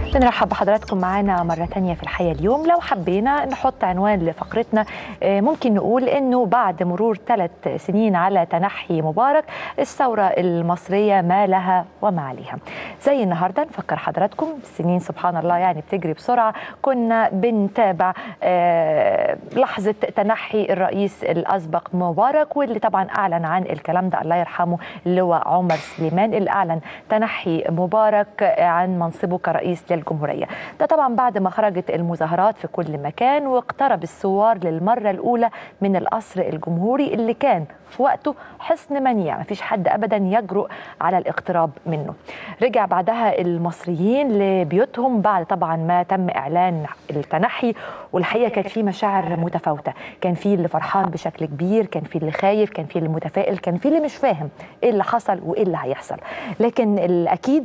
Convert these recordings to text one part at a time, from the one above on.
بنرحب بحضراتكم معانا مرة تانية في الحياة اليوم لو حبينا نحط عنوان لفقرتنا آه، ممكن نقول انه بعد مرور ثلاث سنين على تنحي مبارك الثورة المصرية ما لها وما عليها زي النهاردة نفكر حضراتكم السنين سبحان الله يعني بتجري بسرعة كنا بنتابع آه، لحظة تنحي الرئيس الأسبق مبارك واللي طبعا أعلن عن الكلام ده الله يرحمه اللواء عمر سليمان اللي أعلن تنحي مبارك عن منصبه كرئيس للجمهورية ده طبعا بعد ما خرجت المظاهرات في كل مكان واقترب الثوار للمرة الأولى من القصر الجمهوري اللي كان في وقته حصن منيع مفيش حد أبدا يجرؤ على الاقتراب منه رجع بعدها المصريين لبيوتهم بعد طبعا ما تم إعلان التنحي والحقيقة كانت في مشاعر متفاوتة كان في اللي فرحان بشكل كبير كان في اللي خايف كان في اللي متفائل كان في اللي مش فاهم ايه اللي حصل وايه اللي هيحصل لكن الأكيد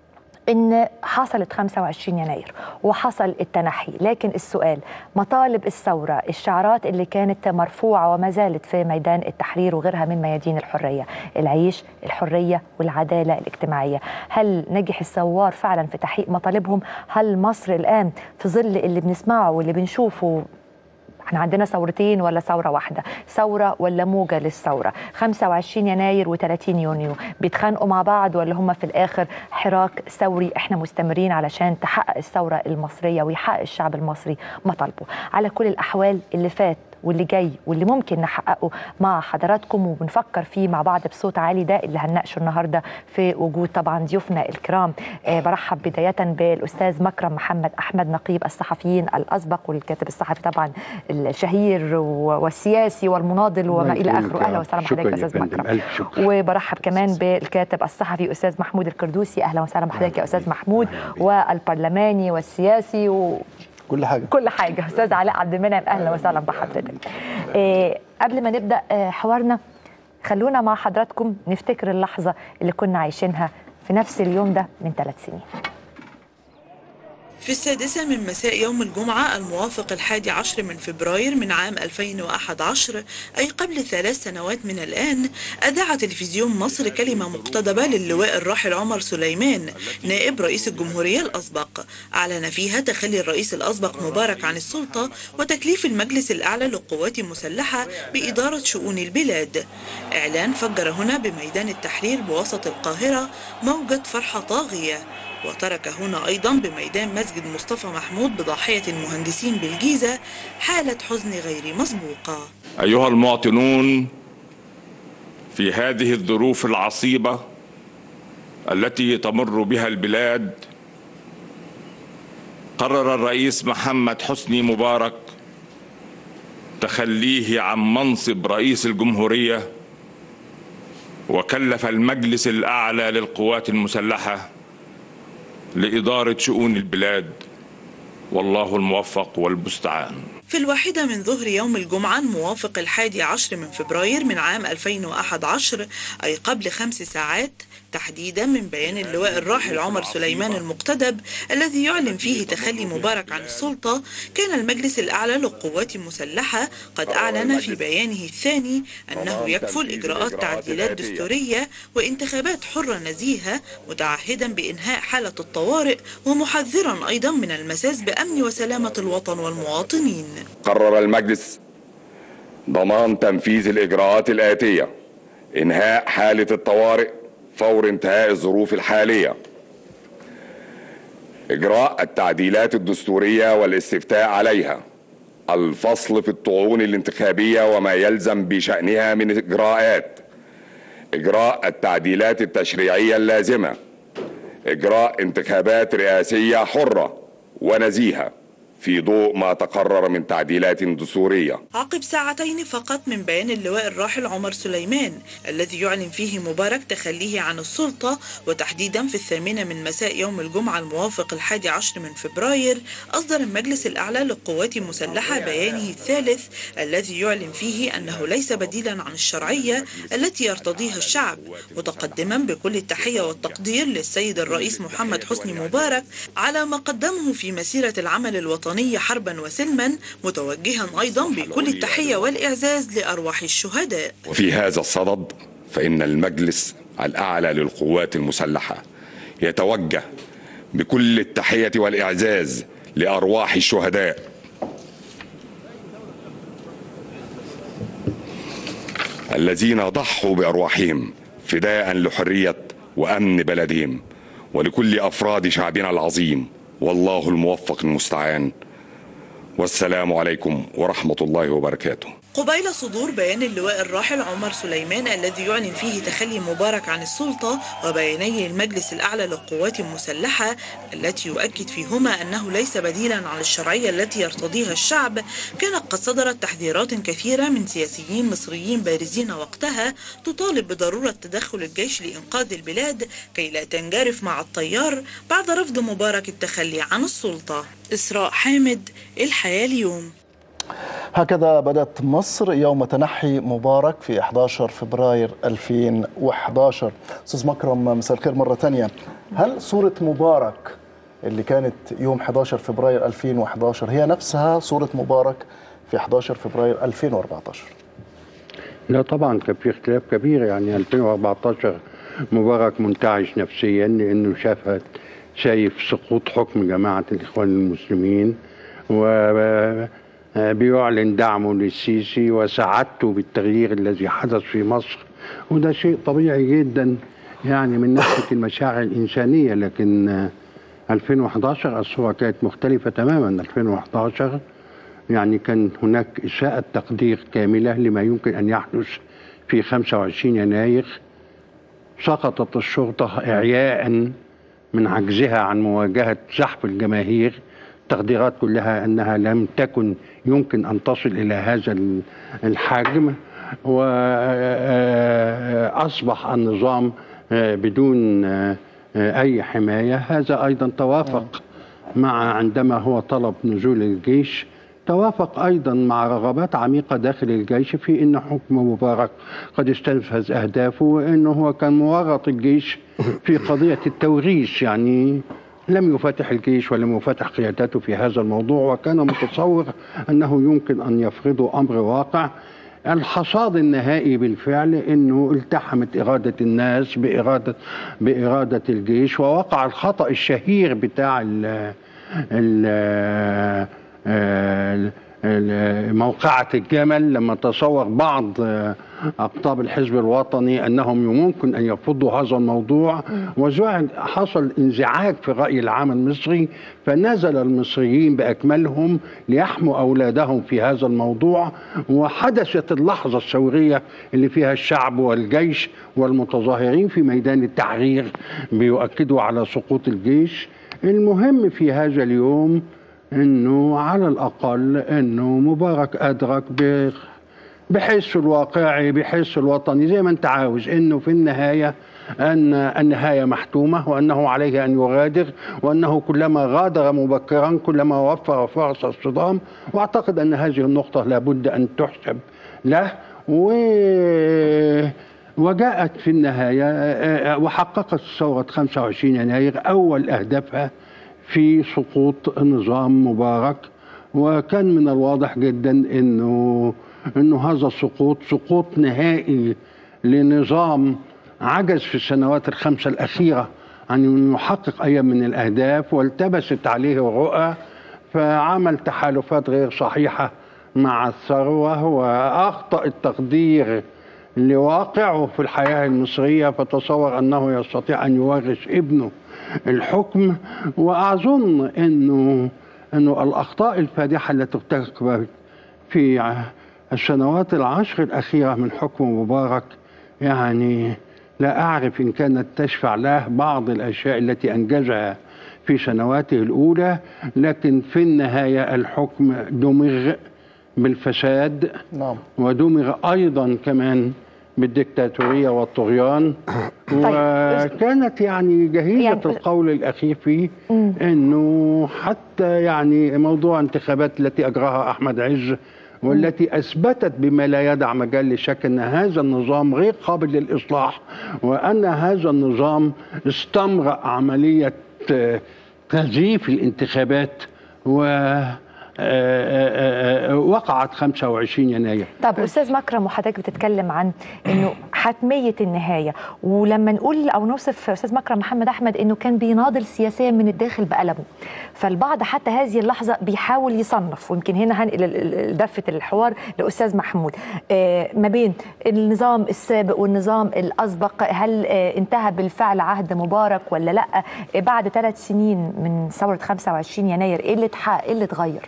ان حصلت 25 يناير وحصل التنحي لكن السؤال مطالب الثوره الشعارات اللي كانت مرفوعه وما زالت في ميدان التحرير وغيرها من ميادين الحريه العيش الحريه والعداله الاجتماعيه هل نجح الثوار فعلا في تحقيق مطالبهم هل مصر الان في ظل اللي بنسمعه واللي بنشوفه احنا عندنا ثورتين ولا ثوره واحده ثوره ولا موجه للثوره 25 يناير و30 يونيو بيتخانقوا مع بعض ولا هم في الاخر حراك ثوري احنا مستمرين علشان تحقق الثوره المصريه ويحقق الشعب المصري مطالبه على كل الاحوال اللي فات واللي جاي واللي ممكن نحققه مع حضراتكم وبنفكر فيه مع بعض بصوت عالي ده اللي هنناقشه النهارده في وجود طبعا ضيوفنا الكرام آه برحب بدايه بالاستاذ مكرم محمد احمد نقيب الصحفيين الاسبق والكاتب الصحفي طبعا الشهير والسياسي والمناضل وما الى اخره اهلا وسهلا بحضرتك يا استاذ مكرم وبرحب كمان بالكاتب الصحفي استاذ محمود الكردوسي اهلا وسهلا بحضرتك يا استاذ محمود والبرلماني والسياسي و كل حاجه كل حاجه استاذ علاء عبد المنعم اهلا وسهلا بحضرتك إيه قبل ما نبدا إيه حوارنا خلونا مع حضراتكم نفتكر اللحظه اللي كنا عايشينها في نفس اليوم ده من ثلاث سنين في السادسة من مساء يوم الجمعة الموافق الحادي عشر من فبراير من عام 2011 أي قبل ثلاث سنوات من الآن أذاع تلفزيون مصر كلمة مقتضبة للواء الراحل عمر سليمان نائب رئيس الجمهورية الأسبق أعلن فيها تخلي الرئيس الأسبق مبارك عن السلطة وتكليف المجلس الأعلى للقوات المسلحة بإدارة شؤون البلاد إعلان فجر هنا بميدان التحرير بوسط القاهرة موجة فرحة طاغية وترك هنا أيضا بميدان مسجد مصطفى محمود بضاحية المهندسين بالجيزة حالة حزن غير مسبوقة أيها المواطنون في هذه الظروف العصيبة التي تمر بها البلاد قرر الرئيس محمد حسني مبارك تخليه عن منصب رئيس الجمهورية وكلف المجلس الأعلى للقوات المسلحة لإدارة شؤون البلاد والله الموفق والمستعان في الواحدة من ظهر يوم الجمعة الموافق الحادي عشر من فبراير من عام 2011 أي قبل خمس ساعات تحديدا من بيان اللواء الراحل عمر سليمان المقتدب الذي يعلن فيه تخلي مبارك عن السلطة كان المجلس الأعلى للقوات المسلحة قد أعلن في بيانه الثاني أنه يكفل إجراءات تعديلات دستورية وانتخابات حرة نزيهة متعهدا بإنهاء حالة الطوارئ ومحذرا أيضا من المساس بأمن وسلامة الوطن والمواطنين قرر المجلس ضمان تنفيذ الإجراءات الآتية إنهاء حالة الطوارئ فور انتهاء الظروف الحالية إجراء التعديلات الدستورية والاستفتاء عليها الفصل في الطعون الانتخابية وما يلزم بشأنها من إجراءات إجراء التعديلات التشريعية اللازمة إجراء انتخابات رئاسية حرة ونزيهة في ضوء ما تقرر من تعديلات دستورية عقب ساعتين فقط من بيان اللواء الراحل عمر سليمان الذي يعلن فيه مبارك تخليه عن السلطة وتحديدا في الثامنة من مساء يوم الجمعة الموافق الحادي عشر من فبراير أصدر المجلس الأعلى للقوات المسلحة بيانه الثالث الذي يعلن فيه أنه ليس بديلا عن الشرعية التي يرتضيها الشعب متقدما بكل التحية والتقدير للسيد الرئيس محمد حسني مبارك على ما قدمه في مسيرة العمل الوطني الوطنية حربا وسلما متوجها أيضا بكل التحية والإعزاز لأرواح الشهداء وفي هذا الصدد فإن المجلس الأعلى للقوات المسلحة يتوجه بكل التحية والإعزاز لأرواح الشهداء الذين ضحوا بأرواحهم فداء لحرية وأمن بلدهم ولكل أفراد شعبنا العظيم والله الموفق المستعان والسلام عليكم ورحمة الله وبركاته قبيل صدور بيان اللواء الراحل عمر سليمان الذي يعلن فيه تخلي مبارك عن السلطة وبياني المجلس الأعلى للقوات المسلحة التي يؤكد فيهما أنه ليس بديلا عن الشرعية التي يرتضيها الشعب كانت قد صدرت تحذيرات كثيرة من سياسيين مصريين بارزين وقتها تطالب بضرورة تدخل الجيش لإنقاذ البلاد كي لا تنجرف مع التيار بعد رفض مبارك التخلي عن السلطة إسراء حامد الحياة اليوم هكذا بدأت مصر يوم تنحي مبارك في 11 فبراير 2011 أستاذ مكرم مساء الخير مرة تانية هل صورة مبارك اللي كانت يوم 11 فبراير 2011 هي نفسها صورة مبارك في 11 فبراير 2014 لا طبعا كان في اختلاف كبير يعني 2014 مبارك منتعش نفسيا لانه شاف شايف سقوط حكم جماعه الاخوان المسلمين وبيعلن دعمه للسيسي وسعادته بالتغيير الذي حدث في مصر وده شيء طبيعي جدا يعني من ناحيه المشاعر الانسانيه لكن 2011 الصوره كانت مختلفه تماما 2011 يعني كان هناك إساءة تقدير كاملة لما يمكن أن يحدث في 25 يناير سقطت الشرطة إعياء من عجزها عن مواجهة زحف الجماهير التقديرات كلها أنها لم تكن يمكن أن تصل إلى هذا الحجم وأصبح النظام بدون أي حماية هذا أيضا توافق مع عندما هو طلب نزول الجيش توافق ايضا مع رغبات عميقه داخل الجيش في ان حكم مبارك قد استنفذ اهدافه وانه هو كان مورط الجيش في قضيه التوريث يعني لم يفتح الجيش ولم يفتح قياداته في هذا الموضوع وكان متصور انه يمكن ان يفرضوا امر واقع الحصاد النهائي بالفعل انه التحمت اراده الناس باراده باراده الجيش ووقع الخطا الشهير بتاع ال ال موقعة الجمل لما تصور بعض أقطاب الحزب الوطني أنهم ممكن أن يرفضوا هذا الموضوع وزعل حصل انزعاج في الرأي العام المصري فنزل المصريين بأكملهم ليحموا أولادهم في هذا الموضوع وحدثت اللحظة الثورية اللي فيها الشعب والجيش والمتظاهرين في ميدان التحرير بيؤكدوا على سقوط الجيش المهم في هذا اليوم انه على الاقل انه مبارك ادرك بحسه الواقعي بحسه الوطني زي ما انت عاوز انه في النهايه ان النهايه محتومه وانه عليه ان يغادر وانه كلما غادر مبكرا كلما وفر فرص الصدام واعتقد ان هذه النقطه لابد ان تحسب له و وجاءت في النهايه وحققت ثوره 25 يناير اول اهدافها في سقوط نظام مبارك وكان من الواضح جدا انه انه هذا السقوط سقوط نهائي لنظام عجز في السنوات الخمسه الاخيره عن انه يحقق اي من الاهداف والتبست عليه الرؤى فعمل تحالفات غير صحيحه مع الثروه واخطا التقدير لواقعه في الحياه المصريه فتصور انه يستطيع ان يورث ابنه الحكم واظن انه انه الاخطاء الفادحه التي ارتكبت في السنوات العشر الاخيره من حكم مبارك يعني لا اعرف ان كانت تشفع له بعض الاشياء التي انجزها في سنواته الاولى لكن في النهايه الحكم دمغ بالفساد نعم ودمغ ايضا كمان بالدكتاتوريه والطغيان وكانت يعني جهيزه يعني- القول الاخير فيه انه حتى يعني موضوع انتخابات التي اجراها احمد عز والتي اثبتت بما لا يدع مجال لشك ان هذا النظام غير قابل للاصلاح وان هذا النظام استمرأ عمليه آه، تزييف الانتخابات و آه، آه، آه، وقعت 25 يناير طب استاذ مكرم وحضرتك بتتكلم عن انه حتميه النهايه ولما نقول او نوصف استاذ مكرم محمد احمد انه كان بيناضل سياسيا من الداخل بقلمه فالبعض حتى هذه اللحظه بيحاول يصنف ويمكن هنا هنقل ال- ال- دفه الحوار لاستاذ محمود آه، ما بين النظام السابق والنظام الاسبق هل آه، انتهى بالفعل عهد مبارك ولا لا آه، بعد ثلاث سنين من ثوره 25 يناير ايه اللي اتحقق ايه اللي اتغير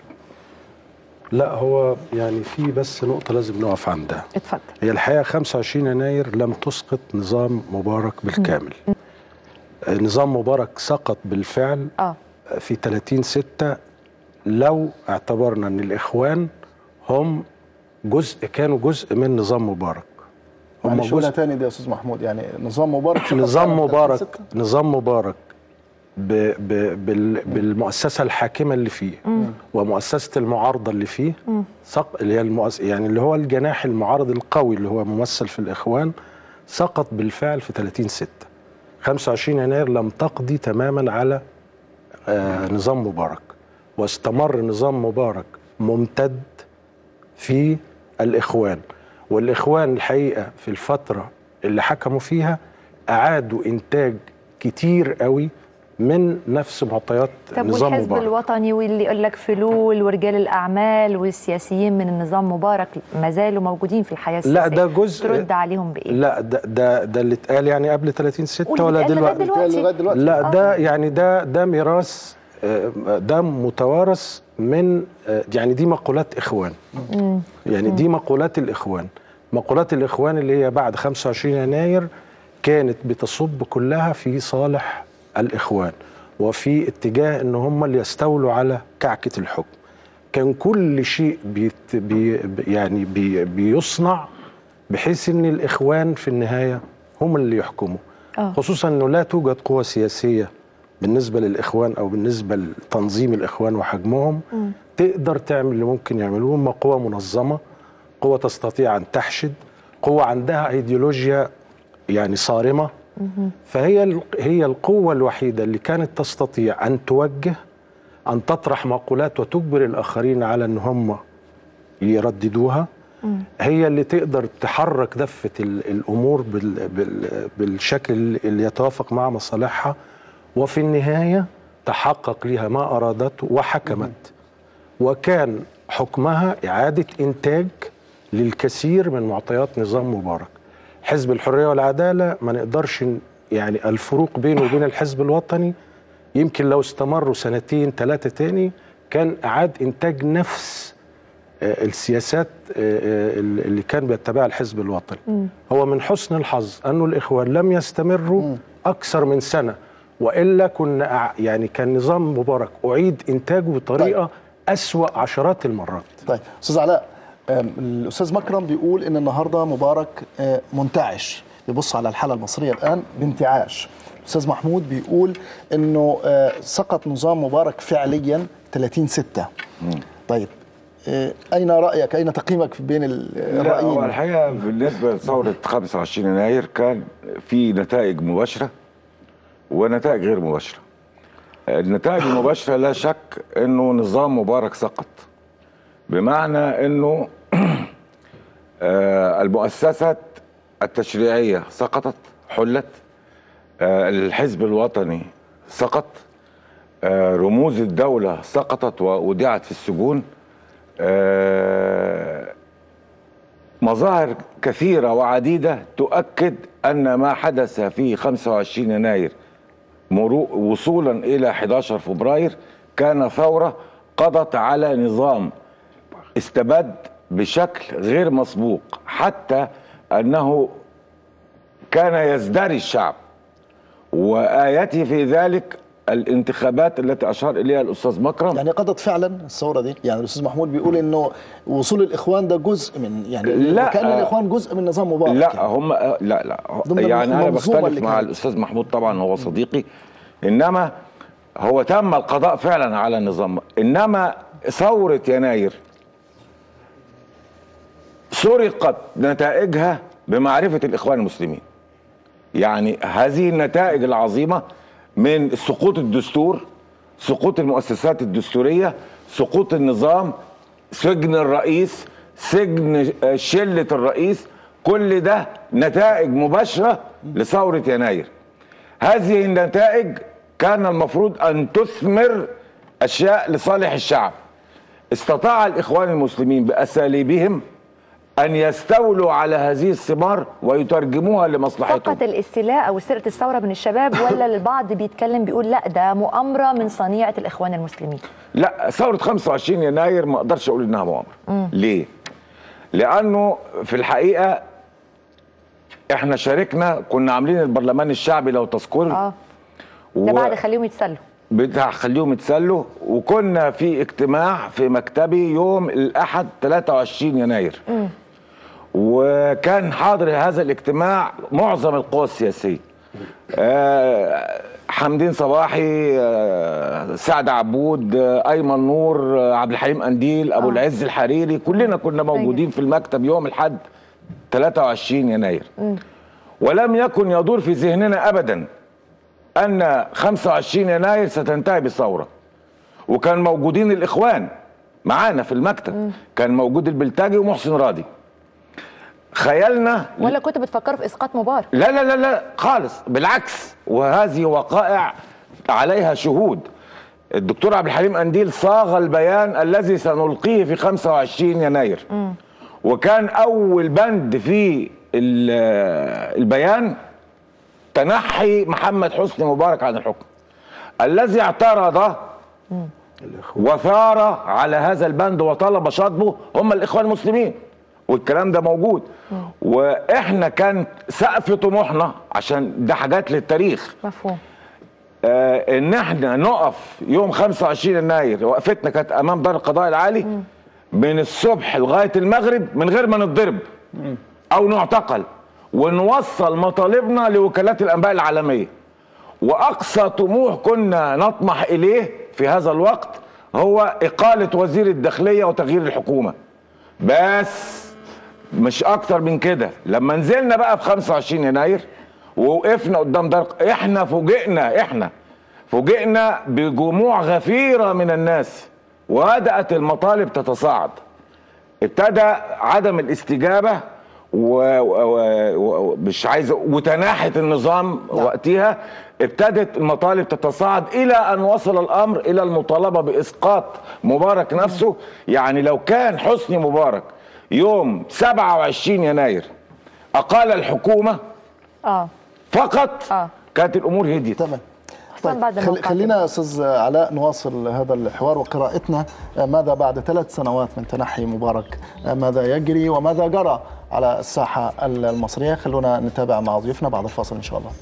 لا هو يعني في بس نقطة لازم نقف عندها اتفضل هي الحقيقة 25 يناير لم تسقط نظام مبارك بالكامل آه، نظام مبارك سقط بالفعل اه في 30 6 لو اعتبرنا ان الاخوان هم جزء كانوا جزء من نظام مبارك هم معلش قولها جزء تاني دي يا استاذ محمود يعني نظام مبارك سقط نظام على مبارك 36. نظام مبارك ب ب بال بالمؤسسه الحاكمه اللي فيه ومؤسسه المعارضه اللي فيه سق اللي هي المؤس يعني اللي هو الجناح المعارض القوي اللي هو ممثل في الاخوان سقط بالفعل في 30 6 25 يناير لم تقضي تماما على آه نظام مبارك واستمر نظام مبارك ممتد في الإخوان والإخوان الحقيقة في الفترة اللي حكموا فيها أعادوا إنتاج كتير قوي من نفس معطيات طب نظام والحزب مبارك الوطني واللي يقول لك فلول ورجال الاعمال والسياسيين من النظام مبارك ما زالوا موجودين في الحياه السياسيه لا ده جزء ترد عليهم بايه؟ لا ده ده ده اللي اتقال يعني قبل 30 6 واللي ولا بيتقال لغاية دلوقتي دلوقتي. لغايه دلوقتي لا ده يعني ده ده ميراث آه، ده متوارث من آه، يعني دي مقولات اخوان يعني دي مقولات الاخوان مقولات الاخوان اللي هي بعد 25 يناير كانت بتصب كلها في صالح الاخوان وفي اتجاه ان هم اللي يستولوا على كعكه الحكم كان كل شيء بيت بي يعني بي بيصنع بحيث ان الاخوان في النهايه هم اللي يحكموا آه. خصوصا انه لا توجد قوى سياسيه بالنسبه للاخوان او بالنسبه لتنظيم الاخوان وحجمهم تقدر تعمل اللي ممكن يعملوه هم قوى منظمه قوة تستطيع أن تحشد قوة عندها أيديولوجيا يعني صارمة فهي ال- هي القوة الوحيدة اللي كانت تستطيع أن توجه أن تطرح مقولات وتجبر الآخرين على أن هم يرددوها هي اللي تقدر تحرك دفة ال- الأمور بال بال بالشكل اللي يتوافق مع مصالحها وفي النهاية تحقق لها ما أرادته وحكمت وكان حكمها إعادة إنتاج للكثير من معطيات نظام مبارك حزب الحرية والعدالة ما نقدرش ن- يعني الفروق بينه وبين الحزب الوطني يمكن لو استمروا سنتين ثلاثة تاني كان أعاد إنتاج نفس آه، السياسات آه، آه، اللي كان بيتبعها الحزب الوطني هو من حسن الحظ أنه الإخوان لم يستمروا أكثر من سنة وإلا كنا أع- يعني كان نظام مبارك أعيد إنتاجه بطريقة أسوأ عشرات المرات طيب استاذ علاء آم، الاستاذ مكرم بيقول ان النهارده مبارك آه، منتعش بيبص على الحاله المصريه الان بانتعاش الاستاذ محمود بيقول انه آه، سقط نظام مبارك فعليا 30 6 طيب آه، اين رايك اين تقييمك بين ال- لا هو الرايين الحقيقه بالنسبه لثوره 25 يناير كان في نتائج مباشره ونتائج غير مباشره. النتائج المباشره لا شك انه نظام مبارك سقط. بمعنى انه آه، المؤسسات التشريعيه سقطت حلت آه، الحزب الوطني سقط آه، رموز الدوله سقطت وودعت في السجون آه، مظاهر كثيرة وعديدة تؤكد أن ما حدث في 25 يناير مرو- وصولا إلى 11 فبراير كان ثورة قضت على نظام استبد بشكل غير مسبوق حتى أنه كان يزدري الشعب وآيته في ذلك الانتخابات التي أشار إليها الأستاذ مكرم يعني قضت فعلا الثوره دي يعني الاستاذ محمود بيقول انه وصول الاخوان ده جزء من يعني لا. كان الاخوان جزء من نظام مبارك لا يعني. هم لا لا ضمن يعني انا المنظومة اللي بختلف مع كانت. الاستاذ محمود طبعا هو صديقي انما هو تم القضاء فعلا على النظام انما ثوره يناير سرقت نتائجها بمعرفه الاخوان المسلمين يعني هذه النتائج العظيمه من سقوط الدستور سقوط المؤسسات الدستوريه سقوط النظام سجن الرئيس سجن شله الرئيس كل ده نتائج مباشره لثوره يناير هذه النتائج كان المفروض ان تثمر اشياء لصالح الشعب استطاع الاخوان المسلمين باساليبهم ان يستولوا على هذه الثمار ويترجموها لمصلحتهم فقط الاستيلاء او سرقه الثوره من الشباب ولا البعض بيتكلم بيقول لا ده مؤامره من صنيعه الاخوان المسلمين لا ثورة 25 يناير ما اقدرش اقول انها مؤامرة ليه؟ لانه في الحقيقة احنا شاركنا كنا عاملين البرلمان الشعبي لو تذكر اه ده بعد خليهم يتسلوا بتاع خليهم يتسلوا وكنا في اجتماع في مكتبي يوم الاحد 23 يناير وكان حاضر هذا الاجتماع معظم القوى السياسيه آه حمدين صباحي آه سعد عبود آه ايمن نور آه عبد الحليم قنديل ابو آه. العز الحريري كلنا كنا موجودين في المكتب يوم الاحد 23 يناير ولم يكن يدور في ذهننا ابدا ان 25 يناير ستنتهي بالثوره وكان موجودين الاخوان معانا في المكتب كان موجود البلتاجي ومحسن راضي خيالنا ولا كنت بتفكروا في اسقاط مبارك لا لا لا لا خالص بالعكس وهذه وقائع عليها شهود الدكتور عبد الحليم قنديل صاغ البيان الذي سنلقيه في 25 يناير وكان اول بند في ال- البيان تنحي محمد حسني مبارك عن الحكم الذي اعترض وثار على هذا البند وطلب شطبه هم الاخوان المسلمين والكلام ده موجود واحنا كان سقف طموحنا عشان ده حاجات للتاريخ مفهوم آه ان احنا نقف يوم 25 يناير وقفتنا كانت امام دار القضاء العالي من الصبح لغايه المغرب من غير ما نتضرب او نعتقل ونوصل مطالبنا لوكالات الانباء العالميه واقصى طموح كنا نطمح اليه في هذا الوقت هو اقاله وزير الداخليه وتغيير الحكومه بس مش اكتر من كده لما نزلنا بقى في 25 يناير ووقفنا قدام دار احنا فوجئنا احنا فوجئنا بجموع غفيره من الناس وبدات المطالب تتصاعد ابتدى عدم الاستجابه ومش عايز وتناحة النظام وقتها ابتدت المطالب تتصاعد الى ان وصل الامر الى المطالبه باسقاط مبارك نفسه يعني لو كان حسني مبارك يوم 27 يناير اقال الحكومه اه فقط آه. كانت الامور هديت تمام خصوصاً بعد خل... الموقف. خلينا استاذ علاء نواصل هذا الحوار وقراءتنا ماذا بعد ثلاث سنوات من تنحي مبارك ماذا يجري وماذا جرى على الساحه المصريه خلونا نتابع مع ضيوفنا بعد الفاصل ان شاء الله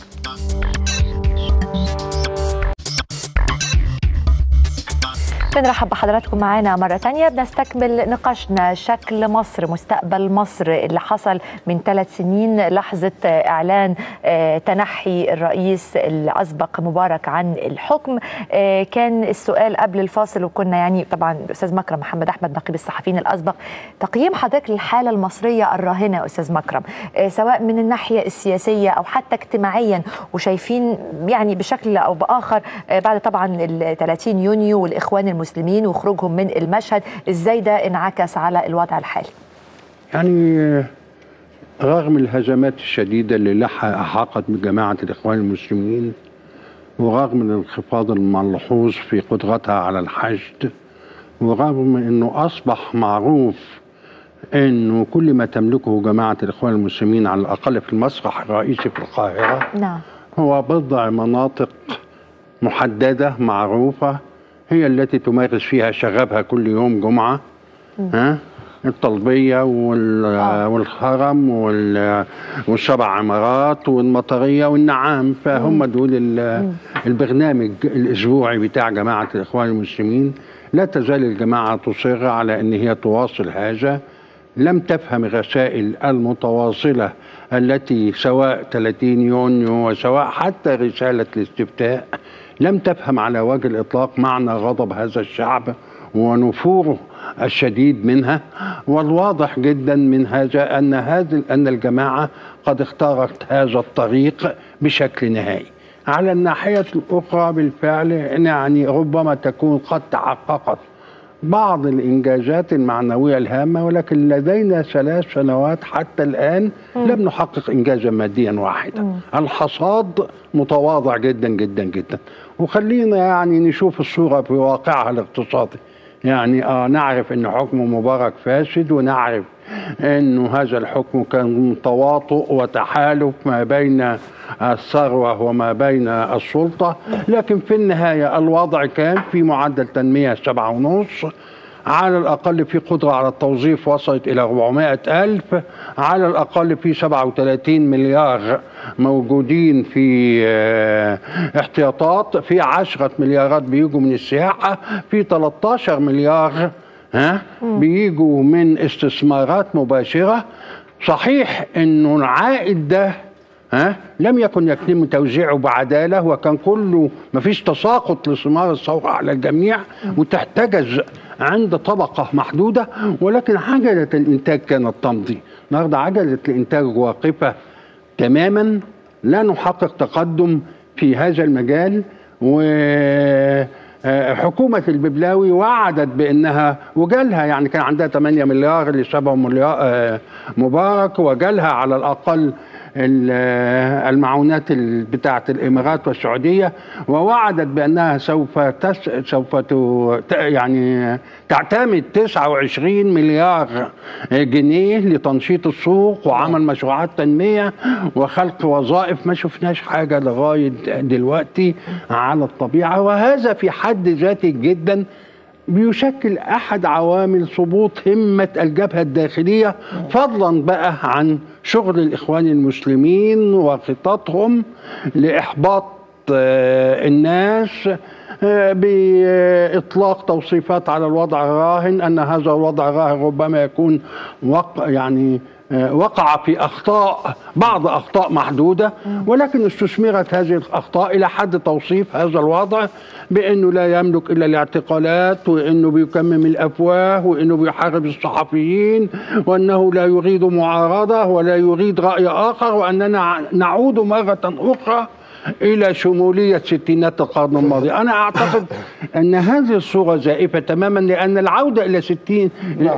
بنرحب بحضراتكم معانا مرة تانية بنستكمل نقاشنا شكل مصر مستقبل مصر اللي حصل من ثلاث سنين لحظة إعلان آه، تنحي الرئيس الأسبق مبارك عن الحكم آه، كان السؤال قبل الفاصل وكنا يعني طبعا الأستاذ مكرم محمد أحمد نقيب الصحفيين الأسبق تقييم حضرتك للحالة المصرية الراهنة يا أستاذ مكرم آه، سواء من الناحية السياسية أو حتى اجتماعيا وشايفين يعني بشكل أو بآخر آه، بعد طبعا ال 30 يونيو والإخوان المسلمين وخروجهم من المشهد ازاي ده انعكس على الوضع الحالي يعني رغم الهزمات الشديدة اللي لح- أحاقت بجماعة الإخوان المسلمين ورغم الانخفاض الملحوظ في قدرتها على الحشد ورغم أنه أصبح معروف أنه كل ما تملكه جماعة الإخوان المسلمين على الأقل في المسرح الرئيسي في القاهرة نعم هو بضع مناطق محددة معروفة هي التي تمارس فيها شغبها كل يوم جمعة ها الطلبية وال... آه. والهرم وال... والسبع عمارات والمطرية والنعام فهم دول ال... البرنامج الأسبوعي بتاع جماعة الإخوان المسلمين لا تزال الجماعة تصر على أن هي تواصل هذا لم تفهم الرسائل المتواصلة التي سواء 30 يونيو وسواء حتى رسالة الاستفتاء لم تفهم على وجه الإطلاق معنى غضب هذا الشعب ونفوره الشديد منها والواضح جدا من هذا أن هذا أن الجماعة قد اختارت هذا الطريق بشكل نهائي على الناحية الأخرى بالفعل يعني ربما تكون قد تحققت بعض الانجازات المعنويه الهامه ولكن لدينا ثلاث سنوات حتى الان لم نحقق انجازا ماديا واحدا الحصاد متواضع جدا جدا جدا وخلينا يعني نشوف الصوره في واقعها الاقتصادي يعني اه نعرف ان حكم مبارك فاسد ونعرف انه هذا الحكم كان تواطؤ وتحالف ما بين الثروه وما بين السلطه لكن في النهايه الوضع كان في معدل تنميه سبعة ونص على الأقل في قدرة على التوظيف وصلت إلى 400 ألف على الأقل في 37 مليار موجودين في آه، احتياطات في 10 مليارات بيجوا من السياحة في 13 مليار ها بيجوا من استثمارات مباشرة صحيح انه العائد ده ها لم يكن يتم توزيعه بعداله وكان كله ما فيش تساقط لثمار الثوره على الجميع وتحتجز عند طبقه محدوده ولكن عجله الانتاج كانت تمضي النهارده عجله الانتاج واقفه تماما لا نحقق تقدم في هذا المجال و آه، حكومة الببلاوي وعدت بأنها وجالها يعني كان عندها 8 مليار اللي شبه مليار آه، مبارك وجالها على الأقل ال- آه، المعونات ال- بتاعة الإمارات والسعودية ووعدت بأنها سوف تس سوف ت- ت- يعني تعتمد 29 مليار جنيه لتنشيط السوق وعمل مشروعات تنمية وخلق وظائف ما شفناش حاجة لغاية دلوقتي على الطبيعة وهذا في حد ذاته جدا بيشكل احد عوامل سقوط همه الجبهه الداخليه فضلا بقى عن شغل الاخوان المسلمين وخططهم لاحباط آه، الناس آه، باطلاق توصيفات على الوضع الراهن ان هذا الوضع الراهن ربما يكون وقع يعني آه، وقع في اخطاء بعض اخطاء محدوده ولكن استثمرت هذه الاخطاء الى حد توصيف هذا الوضع بانه لا يملك الا الاعتقالات وانه بيكمم الافواه وانه بيحارب الصحفيين وانه لا يريد معارضه ولا يريد راي اخر واننا نعود مره اخرى الى شموليه ستينات القرن الماضي انا اعتقد ان هذه الصوره زائفه تماما لان العوده الى ستين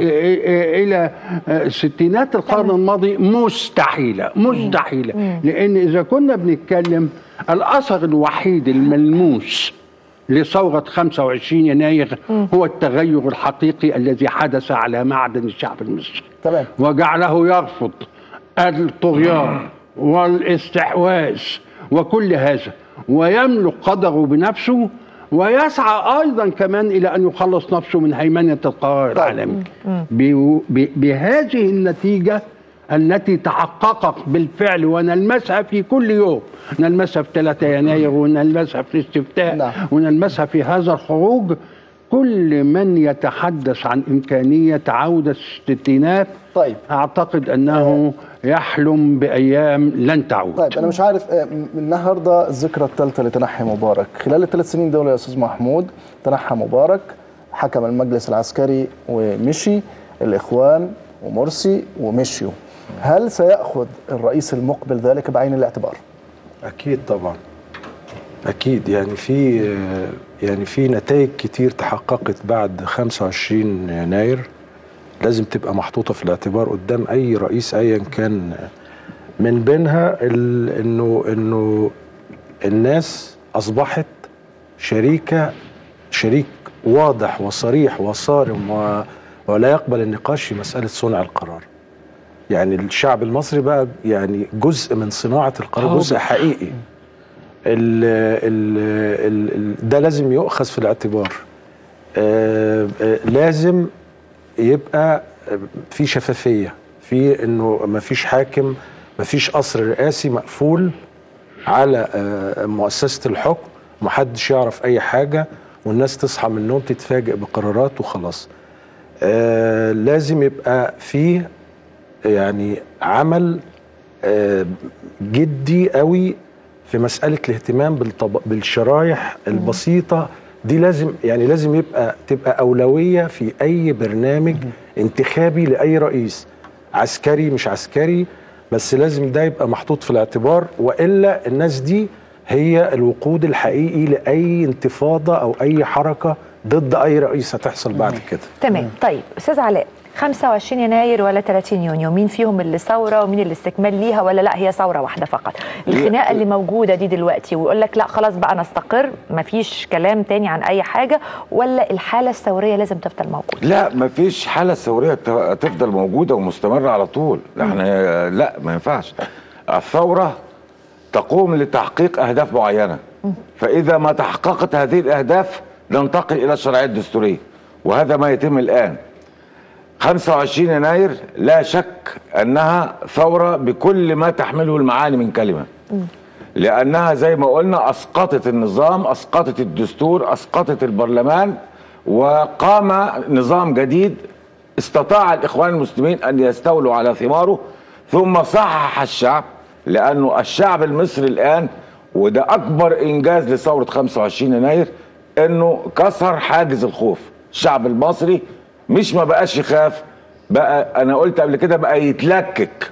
الى ستينات القرن الماضي مستحيله مستحيله لان اذا كنا بنتكلم الاثر الوحيد الملموس لثورة 25 يناير هو التغير الحقيقي الذي حدث على معدن الشعب المصري تمام وجعله يرفض الطغيان والاستحواذ وكل هذا ويملك قدره بنفسه ويسعى ايضا كمان الى ان يخلص نفسه من هيمنه القرار العالمي ب- ب- بهذه النتيجه التي تحققت بالفعل ونلمسها في كل يوم نلمسها في 3 يناير ونلمسها في الاستفتاء نعم. ونلمسها في هذا الخروج كل من يتحدث عن إمكانية عودة الستينات طيب. أعتقد أنه يحلم بأيام لن تعود طيب انا مش عارف آه، م- النهارده الذكرى الثالثه لتنحي مبارك خلال الثلاث سنين دول يا استاذ محمود تنحى مبارك حكم المجلس العسكري ومشي الاخوان ومرسي ومشيوا هل سيأخذ الرئيس المقبل ذلك بعين الاعتبار؟ اكيد طبعا اكيد يعني في يعني في نتائج كتير تحققت بعد 25 يناير لازم تبقى محطوطه في الاعتبار قدام اي رئيس ايا كان من بينها ال- انه انه الناس اصبحت شريكه شريك واضح وصريح وصارم و ولا يقبل النقاش في مساله صنع القرار يعني الشعب المصري بقى يعني جزء من صناعه القرار جزء حقيقي ال ال ال ال ده لازم يؤخذ في الاعتبار آه، آه، لازم يبقى في شفافيه في انه ما فيش حاكم ما فيش قصر رئاسي مقفول على آه، مؤسسه الحكم محدش يعرف اي حاجه والناس تصحى من النوم تتفاجئ بقرارات وخلاص آه، لازم يبقى في يعني عمل آه، جدي قوي في مساله الاهتمام بالطب... بالشرايح البسيطه دي لازم يعني لازم يبقى تبقى اولويه في اي برنامج انتخابي لاي رئيس عسكري مش عسكري بس لازم ده يبقى محطوط في الاعتبار والا الناس دي هي الوقود الحقيقي لاي انتفاضه او اي حركه ضد اي رئيس هتحصل بعد كده تمام طيب استاذ علاء 25 يناير ولا 30 يونيو مين فيهم اللي ثوره ومين اللي استكمال ليها ولا لا هي ثوره واحده فقط الخناقه اللي موجوده دي دلوقتي ويقول لك لا خلاص بقى نستقر مفيش كلام تاني عن اي حاجه ولا الحاله الثوريه لازم تفضل موجوده لا مفيش حاله ثوريه ت- تفضل موجوده ومستمره على طول احنا لا ما ينفعش الثوره تقوم لتحقيق اهداف معينه فاذا ما تحققت هذه الاهداف ننتقل الى الشرعيه الدستوريه وهذا ما يتم الان 25 يناير لا شك انها ثوره بكل ما تحمله المعاني من كلمه لانها زي ما قلنا اسقطت النظام اسقطت الدستور اسقطت البرلمان وقام نظام جديد استطاع الاخوان المسلمين ان يستولوا على ثماره ثم صحح الشعب لانه الشعب المصري الان وده اكبر انجاز لثوره 25 يناير انه كسر حاجز الخوف الشعب المصري مش ما بقاش يخاف بقى انا قلت قبل كده بقى يتلكك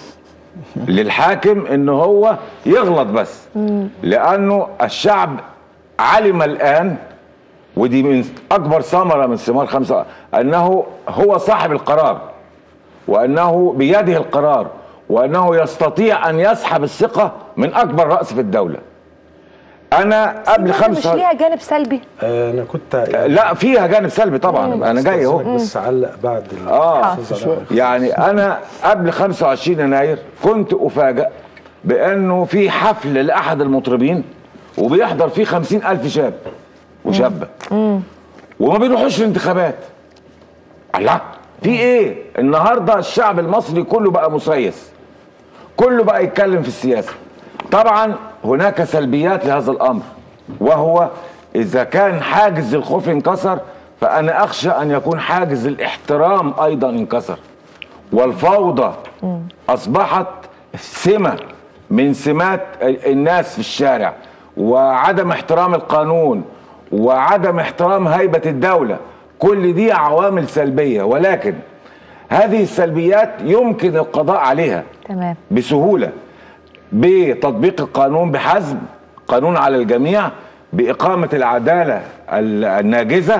للحاكم ان هو يغلط بس لانه الشعب علم الان ودي من اكبر ثمره من ثمار خمسه انه هو صاحب القرار وانه بيده القرار وانه يستطيع ان يسحب الثقه من اكبر راس في الدوله انا قبل مش خمسه ليها جانب سلبي آه، انا كنت يعني لا فيها جانب سلبي طبعا انا جاي اهو استأذنك بس علق بعد ال- اه أستاذ علاء. يعني انا قبل 25 يناير كنت افاجئ بانه في حفل لاحد المطربين وبيحضر فيه 50 الف شاب وشابه وما بيروحوش الانتخابات الله في ايه النهارده الشعب المصري كله بقى مسيس كله بقى يتكلم في السياسه طبعا هناك سلبيات لهذا الامر وهو اذا كان حاجز الخوف انكسر فانا اخشى ان يكون حاجز الاحترام ايضا انكسر والفوضى اصبحت سمه من سمات الناس في الشارع وعدم احترام القانون وعدم احترام هيبه الدوله كل دي عوامل سلبيه ولكن هذه السلبيات يمكن القضاء عليها تمام بسهوله بتطبيق القانون بحزم قانون على الجميع باقامه العداله ال- الناجزه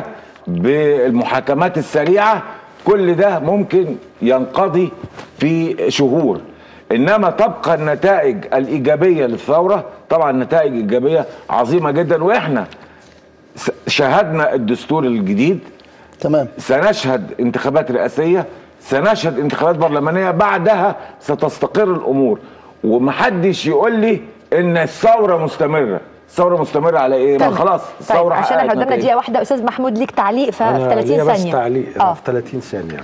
بالمحاكمات السريعه كل ده ممكن ينقضي في شهور انما تبقى النتائج الايجابيه للثوره طبعا نتائج ايجابيه عظيمه جدا واحنا س- شاهدنا الدستور الجديد تمام سنشهد انتخابات رئاسيه سنشهد انتخابات برلمانيه بعدها ستستقر الامور ومحدش يقول لي ان الثوره مستمره الثوره مستمره على ايه ما تمام. خلاص طيب الثوره عشان حققت احنا قدامنا نتائج. دقيقه واحده استاذ محمود ليك تعليق ف- في أنا 30 ليا بس ثانيه تعليق اه في 30 ثانيه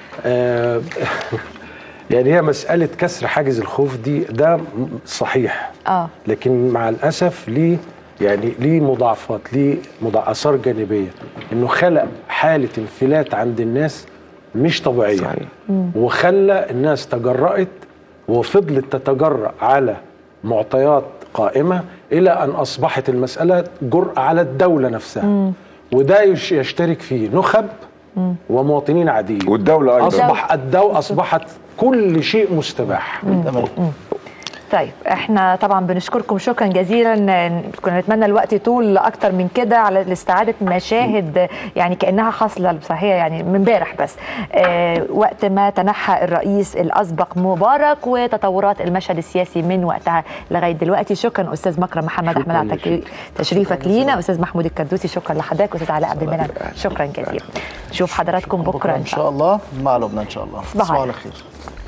آه يعني هي مساله كسر حاجز الخوف دي ده م- صحيح اه لكن مع الاسف ليه يعني ليه مضاعفات ليه مضاع- اثار جانبيه انه خلق حاله انفلات عند الناس مش طبيعيه صحيح. وخلى الناس تجرأت وفضلت تتجرأ على معطيات قائمه الى ان اصبحت المساله جرأه على الدوله نفسها وده يش- يشترك فيه نخب ومواطنين عاديين والدوله ايضا اصبح الدو اصبحت كل شيء مستباح تمام طيب احنا طبعا بنشكركم شكرا جزيلا كنا نتمنى الوقت يطول اكتر من كده على استعاده مشاهد يعني كانها حاصله صحيح يعني من امبارح بس اه وقت ما تنحى الرئيس الاسبق مبارك وتطورات المشهد السياسي من وقتها لغايه دلوقتي شكرا استاذ مكرم محمد احمد على تك- تشريفك لينا استاذ محمود الكردوسي شكرا لحضرتك استاذ علاء عبد المنعم شكرا جزيلا نشوف حضراتكم بكره بكره ان شاء الله مع لبنى ان شاء الله تصبحوا تصبحوا على على خير